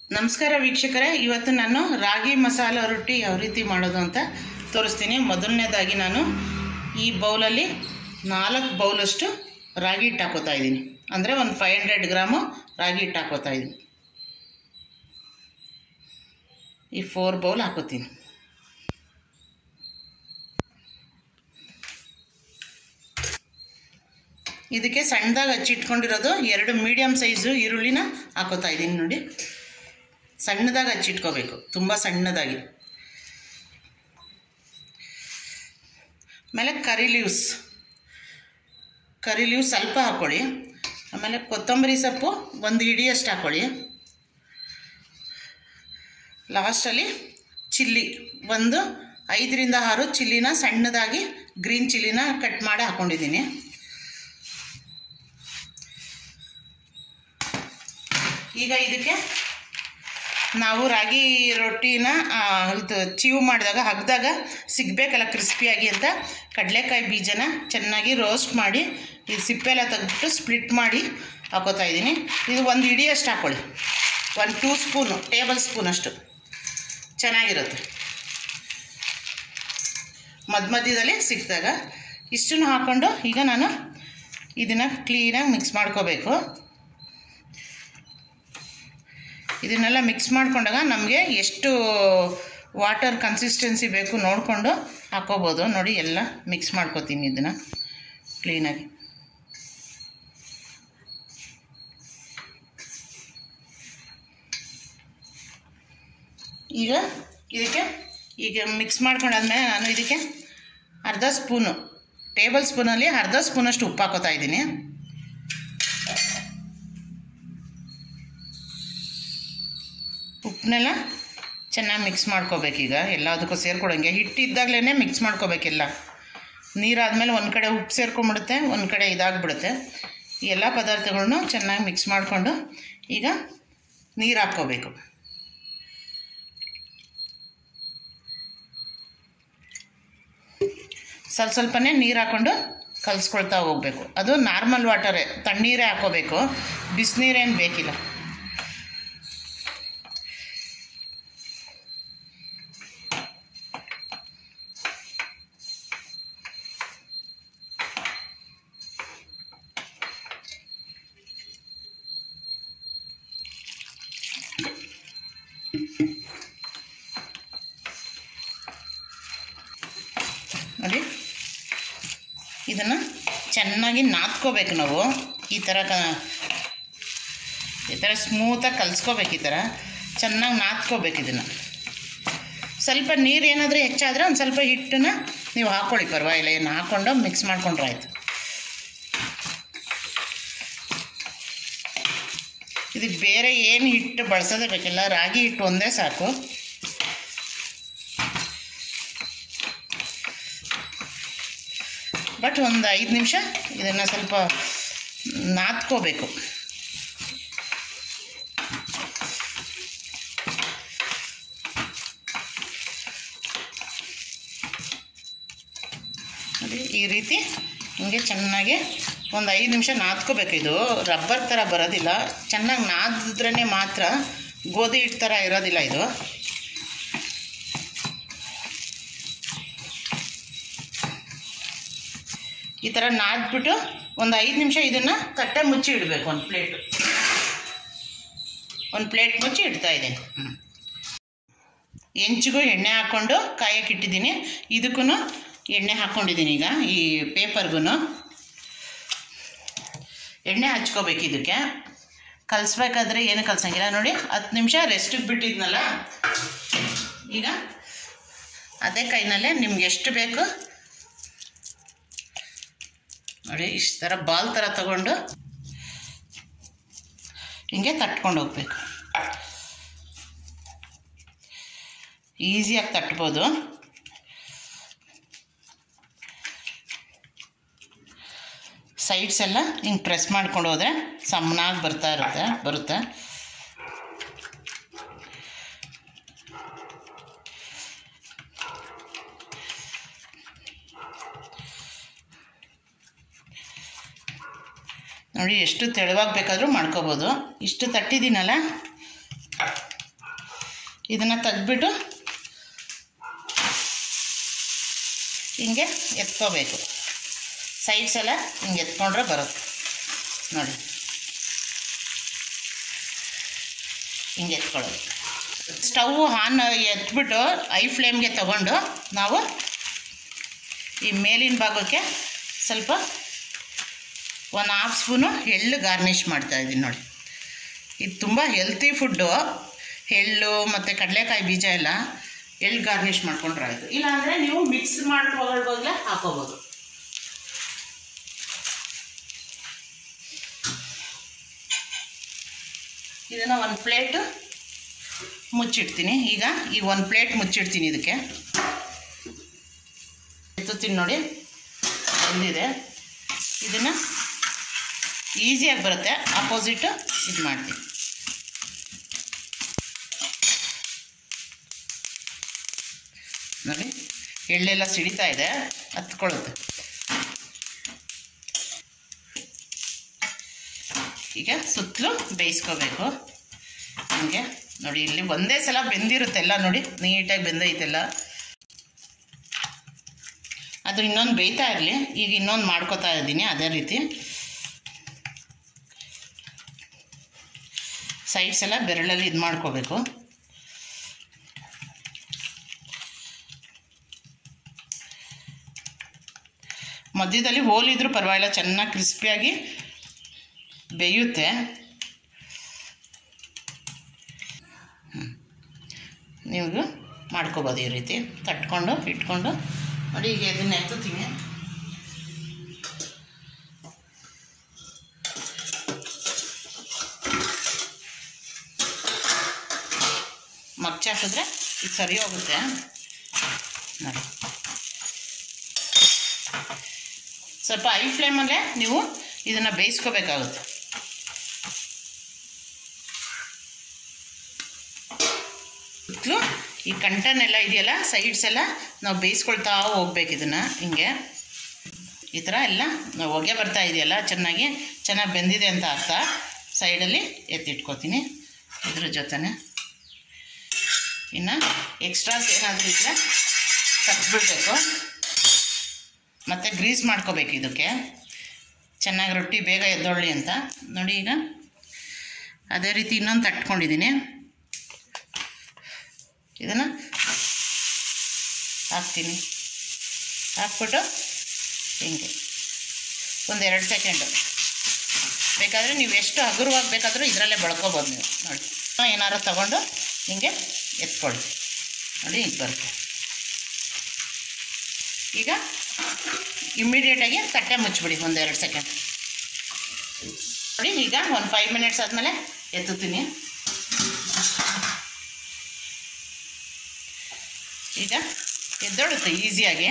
ನಮಸ್ಕಾರ ವೀಕ್ಷಕರೇ ಇವತ್ತು ನಾನು ರಾಗಿ ಮಸಾಲ ರೊಟ್ಟಿ ಯಾವ ರೀತಿ ಮಾಡೋದು ಅಂತ ತೋರಿಸ್ತೀನಿ ಮೊದಲನೇದಾಗಿ ನಾನು ಈ ಬೌಲಲ್ಲಿ ನಾಲ್ಕು ಬೌಲಷ್ಟು ರಾಗಿ ಹಿಟ್ಟು ಹಾಕೋತಾ ಇದ್ದೀನಿ ಅಂದರೆ ಒಂದು ಫೈವ್ ಹಂಡ್ರೆಡ್ ಗ್ರಾಮು ರಾಗಿ ಹಿಟ್ಟು ಹಾಕೋತಾ ಇದ್ದೀನಿ ಈ ಫೋರ್ ಬೌಲ್ ಹಾಕೋತೀನಿ ಇದಕ್ಕೆ ಸಣ್ಣದಾಗಿ ಹಚ್ಚಿಟ್ಕೊಂಡಿರೋದು ಎರಡು ಮೀಡಿಯಮ್ ಸೈಜು ಈರುಳ್ಳಿನ ಹಾಕೋತಾ ಇದ್ದೀನಿ ನೋಡಿ ಸಣ್ಣದಾಗಿ ಹಚ್ಚಿಟ್ಕೋಬೇಕು ತುಂಬ ಸಣ್ಣದಾಗಿ ಆಮೇಲೆ ಕರಿ ಲೀವ್ಸ್ ಕರಿ ಲೀವ್ಸ್ ಸ್ವಲ್ಪ ಹಾಕ್ಕೊಳ್ಳಿ ಆಮೇಲೆ ಕೊತ್ತಂಬರಿ ಸೊಪ್ಪು ಒಂದು ಹಿಡಿಯಷ್ಟು ಹಾಕ್ಕೊಳ್ಳಿ ಲಾಸ್ಟಲ್ಲಿ ಚಿಲ್ಲಿ ಒಂದು ಐದರಿಂದ ಆರು ಚಿಲ್ಲಿನ ಸಣ್ಣದಾಗಿ ಗ್ರೀನ್ ಚಿಲ್ಲಿನ ಕಟ್ ಮಾಡಿ ಹಾಕ್ಕೊಂಡಿದ್ದೀನಿ ಈಗ ಇದಕ್ಕೆ ನಾವು ರಾಗಿ ರೊಟ್ಟಿನ ಆ, ಇದು ಚೀವು ಮಾಡಿದಾಗ ಹಗ್ದಾಗ ಸಿಗಬೇಕಲ್ಲ ಕ್ರಿಸ್ಪಿಯಾಗಿ ಅಂತ ಕಡಲೆಕಾಯಿ ಬೀಜನ ಚೆನ್ನಾಗಿ ರೋಸ್ಟ್ ಮಾಡಿ ಇದು ಸಿಪ್ಪೆ ಎಲ್ಲ ತೆಗೆದ್ಬಿಟ್ಟು ಸ್ಪ್ಲಿಟ್ ಮಾಡಿ ಹಾಕೋತಾ ಇದ್ದೀನಿ ಇದು ಒಂದು ಹಿಡಿಯಷ್ಟು ಹಾಕ್ಕೊಳ್ಳಿ ಒಂದು ಟೂ ಸ್ಪೂನು ಟೇಬಲ್ ಸ್ಪೂನ್ ಅಷ್ಟು ಚೆನ್ನಾಗಿರುತ್ತೆ ಮಧ್ಯ ಮಧ್ಯದಲ್ಲಿ ಸಿಕ್ಕಿದಾಗ ಇಷ್ಟನ್ನು ಹಾಕ್ಕೊಂಡು ಈಗ ನಾನು ಇದನ್ನು ಕ್ಲೀನಾಗಿ ಮಿಕ್ಸ್ ಮಾಡ್ಕೋಬೇಕು ಇದನ್ನೆಲ್ಲ ಮಿಕ್ಸ್ ಮಾಡ್ಕೊಂಡಾಗ ನಮಗೆ ಎಷ್ಟು ವಾಟರ್ ಕನ್ಸಿಸ್ಟೆನ್ಸಿ ಬೇಕು ನೋಡಿಕೊಂಡು ಹಾಕೋಬೋದು ನೋಡಿ ಎಲ್ಲ ಮಿಕ್ಸ್ ಮಾಡ್ಕೋತೀನಿ ಇದನ್ನು ಕ್ಲೀನಾಗಿ ಈಗ ಇದಕ್ಕೆ ಈಗ ಮಿಕ್ಸ್ ಮಾಡ್ಕೊಂಡಾದ್ಮೇಲೆ ನಾನು ಇದಕ್ಕೆ ಅರ್ಧ ಸ್ಪೂನು ಟೇಬಲ್ ಸ್ಪೂನಲ್ಲಿ ಅರ್ಧ ಸ್ಪೂನಷ್ಟು ಉಪ್ಪು ಹಾಕೋತಾ ಇದ್ದೀನಿ ಉಪ್ಪನ್ನೆಲ್ಲ ಚೆನ್ನಾಗಿ ಮಿಕ್ಸ್ ಮಾಡ್ಕೋಬೇಕೀಗ ಎಲ್ಲದಕ್ಕೂ ಸೇರ್ಕೊಡಂಗೆ ಹಿಟ್ಟಿದ್ದಾಗಲೇ ಮಿಕ್ಸ್ ಮಾಡ್ಕೋಬೇಕೆಲ್ಲ ನೀರಾದಮೇಲೆ ಒಂದು ಕಡೆ ಉಪ್ಪು ಸೇರ್ಕೊಂಡ್ಬಿಡುತ್ತೆ ಒಂದು ಕಡೆ ಇದಾಗ್ಬಿಡುತ್ತೆ ಈ ಎಲ್ಲ ಪದಾರ್ಥಗಳನ್ನೂ ಚೆನ್ನಾಗಿ ಮಿಕ್ಸ್ ಮಾಡಿಕೊಂಡು ಈಗ ನೀರು ಹಾಕ್ಕೋಬೇಕು ಸ್ವಲ್ಪ ಸ್ವಲ್ಪನೇ ನೀರು ಹಾಕ್ಕೊಂಡು ಕಲಿಸ್ಕೊಳ್ತಾ ಹೋಗಬೇಕು ಅದು ನಾರ್ಮಲ್ ವಾಟರೇ ತಣ್ಣೀರೇ ಹಾಕೋಬೇಕು ಬಿಸಿನೀರೇನು ಬೇಕಿಲ್ಲ ನೋಡಿ ಇದನ್ನು ಚೆನ್ನಾಗಿ ನಾದ್ಕೋಬೇಕು ನಾವು ಈ ಥರ ಕ ಈ ಥರ ಸ್ಮೂತಾಗಿ ಕಲಿಸ್ಕೋಬೇಕು ಈ ಥರ ಚೆನ್ನಾಗಿ ನಾದ್ಕೋಬೇಕು ಇದನ್ನು ಸ್ವಲ್ಪ ನೀರು ಏನಾದರೂ ಹೆಚ್ಚಾದರೆ ಒಂದು ಸ್ವಲ್ಪ ಹಿಟ್ಟನ್ನ ನೀವು ಹಾಕ್ಕೊಳ್ಳಿ ಪರವಾಗಿಲ್ಲ ಏನು ಹಾಕ್ಕೊಂಡು ಮಿಕ್ಸ್ ಮಾಡ್ಕೊಂಡ್ರೆ ಆಯಿತು ಇದಕ್ಕೆ ಬೇರೆ ಏನು ಹಿಟ್ಟು ಬಳಸೋದೇ ಬೇಕಿಲ್ಲ ರಾಗಿ ಹಿಟ್ಟು ಒಂದೇ ಸಾಕು ಬಟ್ ಒಂದು ಐದು ನಿಮಿಷ ಇದನ್ನು ಸ್ವಲ್ಪ ನಾದ್ಕೋಬೇಕು ನೋಡಿ ಈ ರೀತಿ ಹಿಂಗೆ ಚೆನ್ನಾಗಿ ಒಂದು ಐದು ನಿಮಿಷ ನಾದ್ಕೋಬೇಕು ಇದು ರಬ್ಬರ್ ಥರ ಬರೋದಿಲ್ಲ ಚೆನ್ನಾಗಿ ನಾದಿದ್ರೇ ಮಾತ್ರ ಗೋಧಿ ಹಿಟ್ಟು ಥರ ಇರೋದಿಲ್ಲ ಇದು ಈ ಥರ ನಾದ್ಬಿಟ್ಟು ಒಂದು ಐದು ನಿಮಿಷ ಇದನ್ನು ತಟ್ಟೆ ಮುಚ್ಚಿ ಇಡಬೇಕು ಒಂದು ಪ್ಲೇಟು ಒಂದು ಪ್ಲೇಟ್ ಮುಚ್ಚಿ ಇಡ್ತಾ ಇದ್ದೀನಿ ಹ್ಞೂ ಹೆಂಚಿಗೂ ಎಣ್ಣೆ ಹಾಕ್ಕೊಂಡು ಕಾಯಕ್ಕೆ ಇಟ್ಟಿದ್ದೀನಿ ಇದಕ್ಕೂ ಎಣ್ಣೆ ಹಾಕ್ಕೊಂಡಿದ್ದೀನಿ ಈಗ ಈ ಪೇಪರ್ಗೂ ಎಣ್ಣೆ ಹಚ್ಕೋಬೇಕು ಇದಕ್ಕೆ ಕಲಿಸ್ಬೇಕಾದ್ರೆ ಏನು ಕಲ್ಸಂಗಿಲ್ಲ ನೋಡಿ ಹತ್ತು ನಿಮಿಷ ರೆಸ್ಟಿಗೆ ಬಿಟ್ಟಿದ್ನಲ್ಲ ಈಗ ಅದೇ ಕೈನಲ್ಲೇ ನಿಮ್ಗೆ ಎಷ್ಟು ಬೇಕು ನೋಡಿ ಇಷ್ಟು ಥರ ಬಾಲ್ ಥರ ತಗೊಂಡು ಹಿಂಗೆ ತಟ್ಕೊಂಡು ಹೋಗ್ಬೇಕು ಈಸಿಯಾಗಿ ತಟ್ಬೋದು ಸೈಡ್ಸ್ ಎಲ್ಲ ಹಿಂಗೆ ಪ್ರೆಸ್ ಮಾಡ್ಕೊಂಡು ಹೋದರೆ ಸಮ್ಮನಾಗಿ ಬರ್ತಾ ಇರುತ್ತೆ ಬರುತ್ತೆ ನೋಡಿ ಎಷ್ಟು ತೆಳುವಾಗಿ ಬೇಕಾದರೂ ಮಾಡ್ಕೋಬೋದು ಇಷ್ಟು ತಟ್ಟಿದ್ದೀನಲ್ಲ ಇದನ್ನು ತೆಗ್ದ್ಬಿಟ್ಟು ಹಿಂಗೆ ಎತ್ಕೋಬೇಕು ಸೈಡ್ಸ್ ಎಲ್ಲ ಹಿಂಗೆ ಎತ್ಕೊಂಡ್ರೆ ಬರುತ್ತೆ ನೋಡಿ ಹಿಂಗೆ ಎತ್ಕೊಳ್ಳೋದು ಸ್ಟವ್ ಆನ್ ಎತ್ಬಿಟ್ಟು ಐ ಫ್ಲೇಮ್ಗೆ ತಗೊಂಡು ನಾವು ಈ ಮೇಲಿನ ಭಾಗಕ್ಕೆ ಸ್ವಲ್ಪ ಒಂದು ಹಾಫ್ ಸ್ಪೂನು ಎಳ್ಳು ಗಾರ್ನಿಷ್ ಮಾಡ್ತಾ ಇದ್ದೀನಿ ನೋಡಿ ಇದು ತುಂಬ ಹೆಲ್ತಿ ಫುಡ್ಡು ಎಳ್ಳು ಮತ್ತು ಕಡಲೆಕಾಯಿ ಬೀಜ ಎಲ್ಲ ಎಳ್ಳು ಗಾರ್ನಿಷ್ ಮಾಡ್ಕೊಂಡ್ರೆ ಆಯಿತು ಇಲ್ಲಾಂದರೆ ನೀವು ಮಿಕ್ಸ್ ಮಾಡ್ಕೊಳ್ಳೋವಾಗಲೇ ಹಾಕೋಬೋದು ಇದನ್ನು ಒಂದು ಪ್ಲೇಟು ಮುಚ್ಚಿಡ್ತೀನಿ ಈಗ ಈಗ ಒಂದು ಪ್ಲೇಟ್ ಮುಚ್ಚಿಡ್ತೀನಿ ಇದಕ್ಕೆ ಎತ್ತುತ್ತೀನಿ ನೋಡಿ ಬಂದಿದೆ ಇದನ್ನು ಈಸಿಯಾಗಿ ಬರುತ್ತೆ ಅಪೋಸಿಟು ಇದು ಮಾಡ್ತೀನಿ ನೋಡಿ ಎಳ್ಳೆಲ್ಲ ಸಿಡಿತಾ ಇದೆ ಹತ್ಕೊಳ್ಳುತ್ತೆ ಈಗ ಸುತ್ತಲೂ ಬೇಯಿಸ್ಕೋಬೇಕು ಹಂಗೆ ನೋಡಿ ಇಲ್ಲಿ ಒಂದೇ ಸಲ ಬೆಂದಿರುತ್ತೆ ಎಲ್ಲ ನೋಡಿ ನೀಟಾಗಿ ಬೆಂದೈತೆಲ್ಲ ಅದು ಇನ್ನೊಂದು ಬೇಯ್ತಾ ಇರಲಿ ಈಗ ಇನ್ನೊಂದು ಮಾಡ್ಕೋತಾ ಇದ್ದೀನಿ ಅದೇ ರೀತಿ ಸೈಡ್ಸ್ ಎಲ್ಲ ಬೆರಳಲ್ಲಿ ಇದು ಮಾಡ್ಕೋಬೇಕು ಮಧ್ಯದಲ್ಲಿ ಹೋಲಿದ್ರೂ ಪರವಾಗಿಲ್ಲ ಚೆನ್ನಾಗಿ ಕ್ರಿಸ್ಪಿಯಾಗಿ ಬೇಯುತ್ತೆ ಹ್ಮ್. ನೀವು ಮಾಡ್ಕೋಬೋದು ಈ ರೀತಿ ತಟ್ಕೊಂಡು ಇಟ್ಕೊಂಡು ನೋಡಿ ಈಗ ಇದನ್ನ ಎತ್ತುತ್ತೀನಿ ಮಗ್ಚ ಹಾಕಿದ್ರೆ ಇದು ಸರಿ ಹೋಗುತ್ತೆ ನೋಡಿ ಸ್ವಲ್ಪ ಐ ಫ್ಲೇಮಲ್ಲೇ ನೀವು ಇದನ್ನು ಬೇಯಿಸ್ಕೋಬೇಕಾಗುತ್ತೆ ಸುತ್ತಲೂ ಈ ಕಂಟನೆಲ್ಲ ಇದೆಯಲ್ಲ ಸೈಡ್ಸ್ ಎಲ್ಲ ನಾವು ಬೇಯಿಸ್ಕೊಳ್ತಾ ಹೋಗ್ಬೇಕು ಇದನ್ನು ಹಿಂಗೆ ಈ ಥರ ಎಲ್ಲ ನಾವು ಹೊಗೆ ಬರ್ತಾ ಇದೆಯಲ್ಲ ಚೆನ್ನಾಗಿ ಚೆನ್ನಾಗಿ ಬೆಂದಿದೆ ಅಂತ ಅರ್ಥ ಸೈಡಲ್ಲಿ ಎತ್ತಿಟ್ಕೋತೀನಿ ಇದ್ರ ಜೊತೆನೆ ಇನ್ನು ಎಕ್ಸ್ಟ್ರಾಸ್ ಏನಾದರೂ ಇದ್ದರೆ ಕಟ್ಬಿಡ್ಬೇಕು ಮತ್ತು ಗ್ರೀಸ್ ಮಾಡ್ಕೋಬೇಕು ಇದಕ್ಕೆ ಚೆನ್ನಾಗಿ ರೊಟ್ಟಿ ಬೇಗ ಎದ್ದೊಳ್ಳಿ ಅಂತ ನೋಡಿ ಈಗ ಅದೇ ರೀತಿ ಇನ್ನೊಂದು ತಟ್ಕೊಂಡಿದ್ದೀನಿ ಇದನ್ನು ಹಾಕ್ತೀನಿ ಹಾಕ್ಬಿಟ್ಟು ಹಿಂಗೆ ಒಂದೆರಡು ಸೆಕೆಂಡು ಬೇಕಾದರೆ ನೀವು ಎಷ್ಟು ಹಗುರವಾಗಿ ಬೇಕಾದರೂ ಇದರಲ್ಲೇ ಬಳ್ಕೊಬೋದು ನೀವು ನೋಡಿ ಏನಾರು ತಗೊಂಡು ಹಿಂಗೆ ಎತ್ಕೊಳ್ಳಿ ನೋಡಿ ಇದು ಬರುತ್ತೆ ಈಗ ಇಮ್ಮಿಡಿಯೇಟಾಗಿ ತಟ್ಟೆ ಮುಚ್ಚಿಬಿಡಿ ಒಂದೆರಡು ಸೆಕೆಂಡ್ ನೋಡಿ ಈಗ ಒಂದು ಫೈವ್ ಮಿನಿಟ್ಸ್ ಆದಮೇಲೆ ಎತ್ತುತ್ತೀನಿ ಈಗ ಎದ್ದೋಳುತ್ತೆ ಈಸಿಯಾಗಿ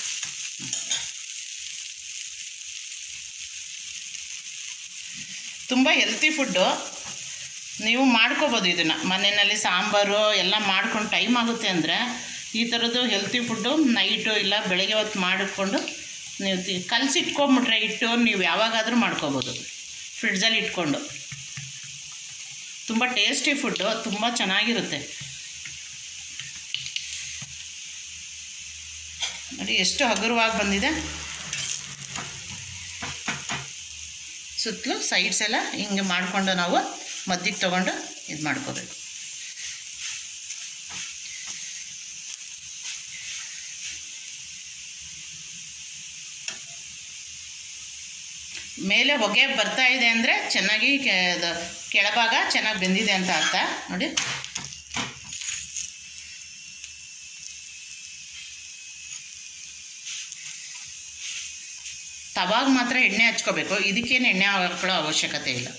ತುಂಬ ಹೆಲ್ತಿ ಫುಡ್ಡು ನೀವು ಮಾಡ್ಕೋಬೋದು ಇದನ್ನು ಮನೆಯಲ್ಲಿ ಸಾಂಬಾರು ಎಲ್ಲ ಮಾಡ್ಕೊಂಡು ಟೈಮ್ ಆಗುತ್ತೆ ಅಂದರೆ ಈ ಥರದ್ದು ಹೆಲ್ತಿ ಫುಡ್ಡು ನೈಟು ಇಲ್ಲ ಬೆಳಗ್ಗೆ ಹೊತ್ತು ಮಾಡಿಕೊಂಡು ನೀವು ತಿ- ಕಲಸಿಟ್ಕೊಂಬಿಟ್ರೆ ಇಟ್ಟು ನೀವು ಯಾವಾಗಾದರೂ ಮಾಡ್ಕೋಬೋದು ಫ್ರಿಡ್ಜಲ್ಲಿ ಇಟ್ಕೊಂಡು ತುಂಬ ಟೇಸ್ಟಿ ಫುಡ್ಡು ತುಂಬ ಚೆನ್ನಾಗಿರುತ್ತೆ ನೋಡಿ ಎಷ್ಟು ಹಗುರವಾಗಿ ಬಂದಿದೆ ಸುತ್ತಲೂ ಸೈಡ್ಸ್ ಎಲ್ಲ ಹಿಂಗೆ ಮಾಡಿಕೊಂಡು ನಾವು ಮದ್ದಿಗೆ ತೊಗೊಂಡು ಇದು ಮಾಡ್ಕೋಬೇಕು ಮೇಲೆ ಹೊಗೆ ಬರ್ತಾ ಇದೆ ಅಂದರೆ ಚೆನ್ನಾಗಿ ಕೆ ಅದು ಕೆಳಭಾಗ ಚೆನ್ನಾಗಿ ಬೆಂದಿದೆ ಅಂತ ಅರ್ಥ ನೋಡಿ ತವಾಗ ಮಾತ್ರ ಎಣ್ಣೆ ಹಚ್ಕೋಬೇಕು ಇದಕ್ಕೇನು ಎಣ್ಣೆ ಹಾಕೊಳ್ಳೋ ಅವಶ್ಯಕತೆ ಇಲ್ಲ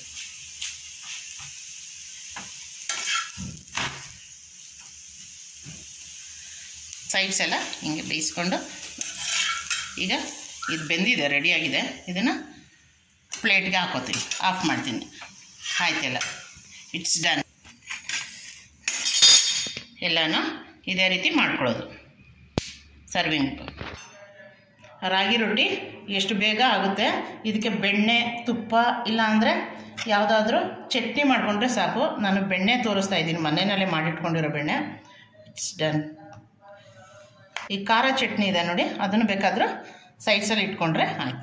ಸೈಡ್ಸ್ ಎಲ್ಲ ಹಿಂಗೆ ಬೇಯಿಸ್ಕೊಂಡು ಈಗ ಇದು ಬೆಂದಿದೆ ರೆಡಿಯಾಗಿದೆ ಇದನ್ನು ಪ್ಲೇಟ್ಗೆ ಹಾಕೋತೀನಿ ಆಫ್ ಮಾಡ್ತೀನಿ ಆಯ್ತೆಲ್ಲ ಇಟ್ಸ್ ಡನ್ ಎಲ್ಲನೂ ಇದೇ ರೀತಿ ಮಾಡ್ಕೊಳ್ಳೋದು ಸರ್ವಿಂಗ್ ರಾಗಿ ರೊಟ್ಟಿ ಎಷ್ಟು ಬೇಗ ಆಗುತ್ತೆ ಇದಕ್ಕೆ ಬೆಣ್ಣೆ ತುಪ್ಪ ಇಲ್ಲ ಅಂದರೆ ಯಾವುದಾದ್ರೂ ಚಟ್ನಿ ಮಾಡಿಕೊಂಡ್ರೆ ಸಾಕು ನಾನು ಬೆಣ್ಣೆ ತೋರಿಸ್ತಾ ಇದ್ದೀನಿ ಮನೆಯಲ್ಲೇ ಮಾಡಿಟ್ಕೊಂಡಿರೋ ಬೆಣ್ಣೆ ಇಟ್ಸ್ ಡನ್ ಈ ಖಾರ ಚಟ್ನಿ ಇದೆ ನೋಡಿ ಅದನ್ನು ಬೇಕಾದರೂ ಸೈಡ್ಸಲ್ಲಿ ಇಟ್ಕೊಂಡ್ರೆ ಆಯಿತು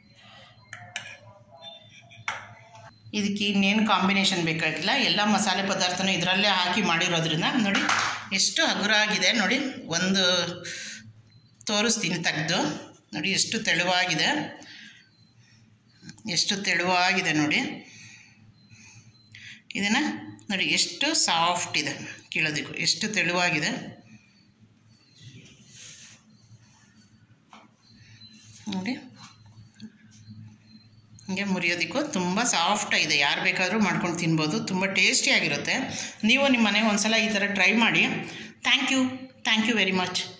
ಇದಕ್ಕೆ ಇನ್ನೇನು ಕಾಂಬಿನೇಷನ್ ಬೇಕಾಗಿಲ್ಲ ಎಲ್ಲ ಮಸಾಲೆ ಪದಾರ್ಥನೂ ಇದರಲ್ಲೇ ಹಾಕಿ ಮಾಡಿರೋದ್ರಿಂದ ನೋಡಿ ಎಷ್ಟು ಹಗುರ ಆಗಿದೆ ನೋಡಿ ಒಂದು ತೋರಿಸ್ತೀನಿ ತೆಗೆದು ನೋಡಿ ಎಷ್ಟು ತೆಳುವಾಗಿದೆ ಎಷ್ಟು ತೆಳುವಾಗಿದೆ ನೋಡಿ ಇದನ್ನು ನೋಡಿ ಎಷ್ಟು ಸಾಫ್ಟ್ ಇದೆ ಕೀಳೋದಕ್ಕೂ ಎಷ್ಟು ತೆಳುವಾಗಿದೆ ನೋಡಿ ಹೀಗೆ ಮುರಿಯೋದಕ್ಕೂ ತುಂಬ ಸಾಫ್ಟ್ ಇದೆ ಯಾರು ಬೇಕಾದರೂ ಮಾಡ್ಕೊಂಡು ತಿನ್ಬೋದು ತುಂಬ ಟೇಸ್ಟಿಯಾಗಿರುತ್ತೆ ನೀವು ನಿಮ್ಮ ಮನೆಗೆ ಒಂದ್ಸಲ ಈ ಥರ ಟ್ರೈ ಮಾಡಿ thank you thank you very much